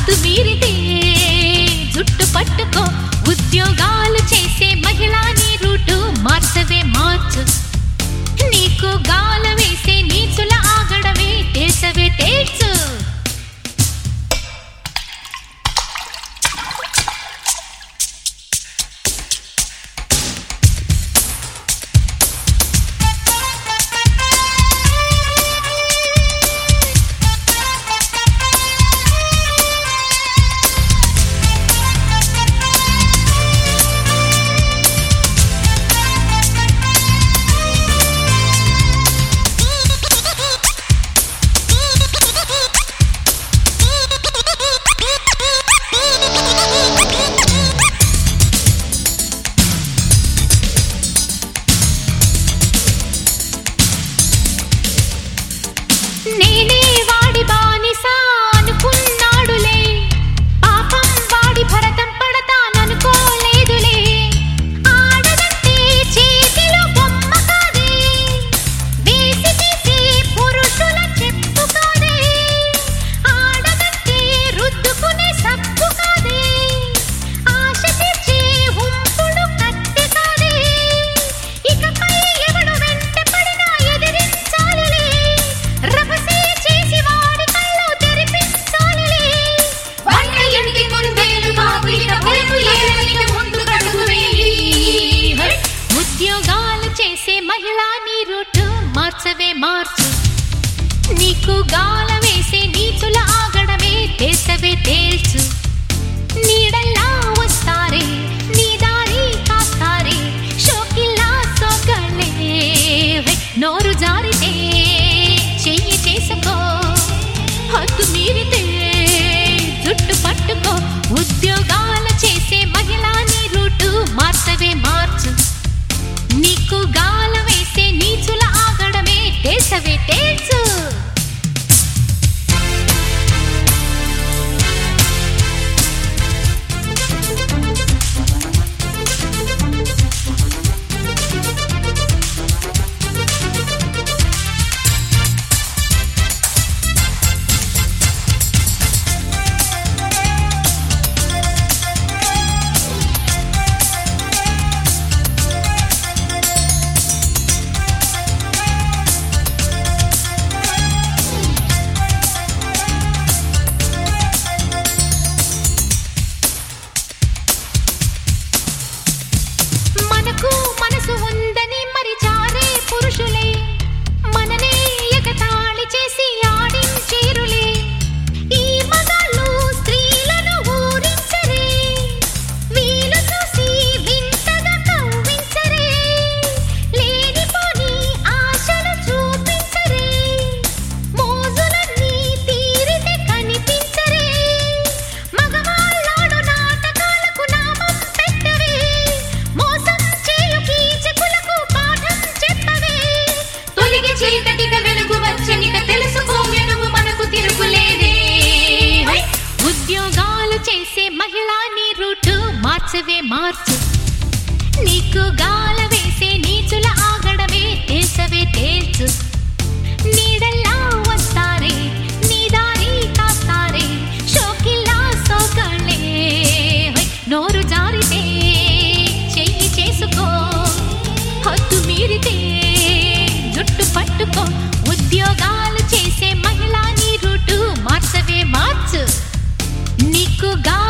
హద్దు మీరితే జుట్టు పట్టుకో ఉద్యోగాలు చేసే మహిళా నీ రూటు మార్చవే మార్చు నీకు గాల వేసే నీచుల ఆగడమే తేల్చవే తేల్చు నేనే వాడి బానిస అనుకున్నాడులే పాపం వాడి భరతం పడతాననుకోలేదులే ఆడదంటే చేతిలో బొమ్మ కాదే వేసి తీసే పురుషుల చెప్పు కాదే ఆడదంటే రుద్దుకునే సబ్బు కాదే ఆశ తీర్చే ఉంపుడు కత్తి కాదే ఇకపై ఎవడు వెంట పడినా ఎదిరించాలిలే రభసే చేసి వాడి కళ్ళు తెరిపించాలిలే వంట ఇంటి కుందేలు కాపు ఇక భయము ఏలనిక ముందు కడుగు వేయి హై! ఉద్యోగాలు చేసే మహిళా నీ రూటు మార్చవే మార్చు నీకు గాల వేసే నీచుల ఆగడమే తేల్చవే తేల్చు నీడల్లా వస్తారే నీ దారి కాస్తారే షోకిల్లా సోకళ్ళే హై! నోరు జారితే చెయ్యి చేసుకో హద్దు మీరితే జుట్టు పట్టుకో ఉద్యోగాలు చేసే మహిళా నీ రూటు మార్చవే మార్చు నీకు గాల వేసే నీచుల ఆగడమే తేల్చవే తేల్చు మనకు మనసు ఉందని మరి చారే పురుషులే మననే ఎగతాళి చేసి ఆడించేరులే ఈ మగాళ్ళు స్త్రీలను ఊరించరే వీలు చూసి వింతగా కవ్వించరే లేనిపోని ఆశలు చూపించరే మోజులన్నీ తీరితే కనిపించరే మగవాళ్ళాడు నాటకాలకు నామం పెట్టవే మోసం చేయు కీచకులకు పాఠం చెప్పవే తొలిగి చీకటిక వెలుగు వచ్చనిక తెలుసుకో వెలుగు మనకు తిరుగులేదే హై! ఉద్యోగాలు చేసే మహిళా నీ రూటు మార్చవే మార్చు నీకు గాల వేసే నీచుల ఆగడమే తేల్చవే తేల్చు నీడల్లా వస్తారే నీ దారి కాస్తారే షోకిల్లా సోకళ్ళే హై! నోరు జారితే చెయ్యి చేసుకో హద్దు మీరితే జుట్టు పట్టుకో ఉద్యోగాలు చేసే మహిళా నీ రూటు మార్చవే మార్చు నీకు గా